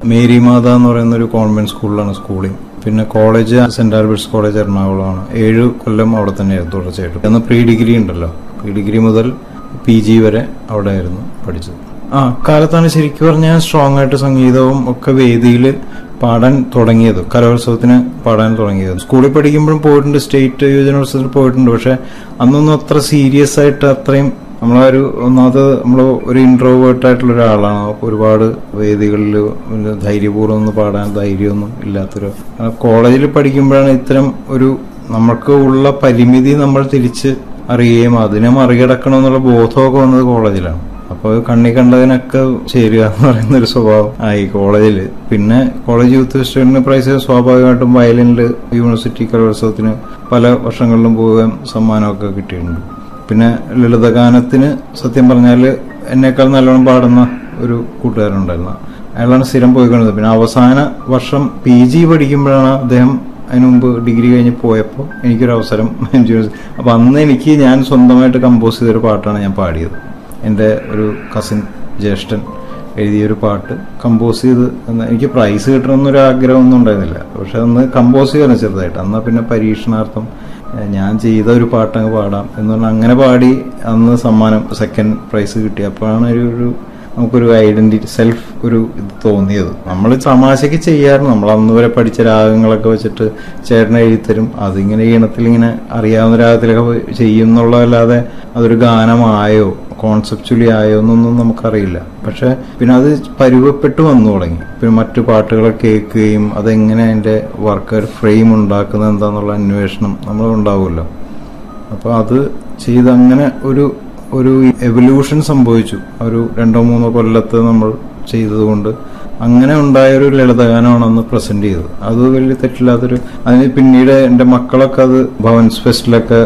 Mary മാത എന്ന് പറയുന്ന ഒരു കോൺവെന്റ് സ്കൂളിലാണ് സ്കൂളിംഗ് പിന്നെ കോളേജ് സെന്റ് ആൽബർട്ട്സ് കോളേജ് എറണാകുളമാണ് ഏഴ് കൊല്ലം അവിടെ തന്നെയായിരുന്നു തുടർച്ചയായിട്ട് അന്ന് പ്രീ ഡിഗ്രി ഉണ്ടല്ലോ പ്രീ ഡിഗ്രി മുതൽ പി ജി വരെ അവിടെ ആയിരുന്നു പഠിച്ചത് ആ കാലത്താണ് ശരിക്കും പറഞ്ഞാൽ സ്ട്രോങ് ആയിട്ട് സംഗീതവും ഒക്കെ വേദിയിൽ പാടാൻ തുടങ്ങിയത് കലോത്സവത്തിന് പാടാൻ തുടങ്ങിയത് സ്കൂളിൽ പഠിക്കുമ്പോഴും പോയിട്ടുണ്ട് സ്റ്റേറ്റ് യുവജനോത്സവത്തിൽ പോയിട്ടുണ്ട് പക്ഷെ അന്നൊന്നും അത്ര സീരിയസ് ആയിട്ട് അത്രയും നമ്മളൊരു ഒന്നാമത് നമ്മൾ ഒരു ഇൻട്രോവേർട്ട് ആയിട്ടുള്ള ഒരാളാണ് അപ്പൊ ഒരുപാട് വേദികളിൽ ധൈര്യപൂർവ്വം ഒന്ന് പാടാൻ ധൈര്യമൊന്നും ഇല്ലാത്തൊരു ആ, കോളേജിൽ പഠിക്കുമ്പോഴാണ് ഇത്തരം ഒരു നമുക്ക് ഉള്ള പരിമിതി നമ്മൾ തിരിച്ച് അറിയുകയും അതിനെ മറികടക്കണം എന്നുള്ള ബോധമൊക്കെ വന്നത് കോളേജിലാണ് അപ്പോൾ കണ്ണി കണ്ടതിനൊക്കെ ചേരുക എന്ന് പറയുന്ന ഒരു സ്വഭാവം ആയി കോളേജിൽ പിന്നെ കോളേജ് യൂത്ത് ഫെസ്റ്റിവലിന് പ്രൈസ് സ്വാഭാവികമായിട്ടും വയലിനിൽ യൂണിവേഴ്സിറ്റി കലോത്സവത്തിന് പല വർഷങ്ങളിലും പോവുകയും സമ്മാനമൊക്കെ കിട്ടിയിട്ടുണ്ട് പിന്നെ ലളിതഗാനത്തിന് സത്യം പറഞ്ഞാൽ എന്നേക്കാൾ നല്ലോണം പാടുന്ന ഒരു കൂട്ടുകാരുണ്ടായിരുന്നു അയാളാണ് സ്ഥിരം പോയിക്കൊണ്ടത് പിന്നെ അവസാന വർഷം പി ജി പഠിക്കുമ്പോഴാണ് അദ്ദേഹം അതിന് മുമ്പ് ഡിഗ്രി കഴിഞ്ഞ് പോയപ്പോൾ എനിക്കൊരു അവസരം അപ്പൊ അന്ന് എനിക്ക് ഞാൻ സ്വന്തമായിട്ട് കമ്പോസ് ചെയ്തൊരു പാട്ടാണ് ഞാൻ പാടിയത് എൻ്റെ ഒരു കസിൻ ജ്യേഷ്ഠൻ എഴുതിയൊരു പാട്ട് കമ്പോസ് ചെയ്ത് അന്ന് എനിക്ക് പ്രൈസ് കിട്ടണമെന്നൊരു ആഗ്രഹമൊന്നും ഉണ്ടായിരുന്നില്ല പക്ഷെ അന്ന് കമ്പോസ് ചെയ്യണം ചെറുതായിട്ട് അന്നാ പിന്നെ പരീക്ഷണാർത്ഥം ഏഹ്, ഞാൻ ചെയ്ത ഒരു പാട്ട് അങ്ങ് പാടാം എന്ന് പറഞ്ഞാൽ അങ്ങനെ പാടി അന്ന് സമ്മാനം സെക്കൻഡ് പ്രൈസ് കിട്ടി അപ്പോഴാണ് ഒരു ഒരു നമുക്കൊരു ഐഡന്റിറ്റി സെൽഫ് ഒരു ഇത് തോന്നിയത് നമ്മൾ തമാശക്ക് ചെയ്യാറുണ്ട് നമ്മൾ അന്ന് വരെ പഠിച്ച രാഗങ്ങളൊക്കെ വെച്ചിട്ട് ചേട്ടനെ എഴുതിത്തരും അതിങ്ങനെ ഈണത്തിൽ ഇങ്ങനെ അറിയാവുന്ന രാഗത്തിലൊക്കെ പോയി ചെയ്യും എന്നുള്ളതല്ലാതെ അതൊരു ഗാനമായോ കോൺസെപ്ച്വലി ആയോ എന്നൊന്നും നമുക്കറിയില്ല പക്ഷെ പിന്നെ അത് പരുവപ്പെട്ടു വന്നു തുടങ്ങി പിന്നെ മറ്റു പാട്ടുകളൊക്കെ കേൾക്കുകയും അതെങ്ങനെ അതിന്റെ വർക്ക് ഒരു ഫ്രെയിം ഉണ്ടാക്കുന്നത് എന്താന്നുള്ള അന്വേഷണം നമ്മൾ ഉണ്ടാവുമല്ലോ അപ്പോൾ അത് ചെയ്ത് അങ്ങനെ ഒരു ഒരു എവല്യൂഷൻ സംഭവിച്ചു ഒരു രണ്ടോ മൂന്നോ കൊല്ലത്ത് നമ്മൾ ചെയ്തതുകൊണ്ട് അങ്ങനെ ഉണ്ടായ ഒരു ലളിതഗാനമാണ് അന്ന് പ്രസന്റ് ചെയ്തത് അത് വലിയ തെറ്റില്ലാത്തൊരു അതിന് പിന്നീട് എന്റെ മക്കളൊക്കെ അത് ഭവൻസ് ഫെസ്റ്റിലൊക്കെ